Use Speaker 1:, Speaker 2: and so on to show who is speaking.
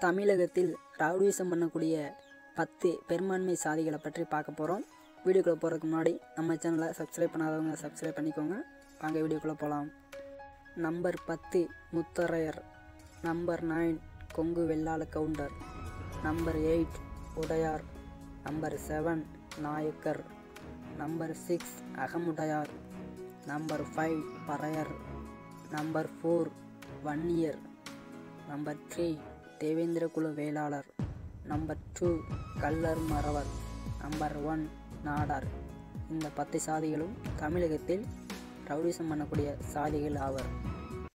Speaker 1: தமிழகத்தில் ரவுடிசம் பண்ணக்கூடிய பத்து பெரும்பான்மை சாதிகளை பற்றி பார்க்க போகிறோம் வீடியோக்குள்ளே போகிறதுக்கு முன்னாடி நம்ம சேனலை சப்ஸ்கிரைப் பண்ணாதவங்க சப்ஸ்கிரைப் பண்ணிக்கோங்க வாங்க வீடியோக்குள்ளே போகலாம் நம்பர் பத்து Mutharaiyar number nine Kongu Vellala Gounder number eight Udayar number seven Nayakkar number six Agamudayar number five Paraiyar number four Vanniyar number three Devendra Kula Vellalar number two Kallar மறவர் நம்பர் ஒன் நாடார் இந்த பத்து சாதிகளும் தமிழகத்தில் ரவுடிசம் பண்ணக்கூடிய சாதிகள் ஆவர்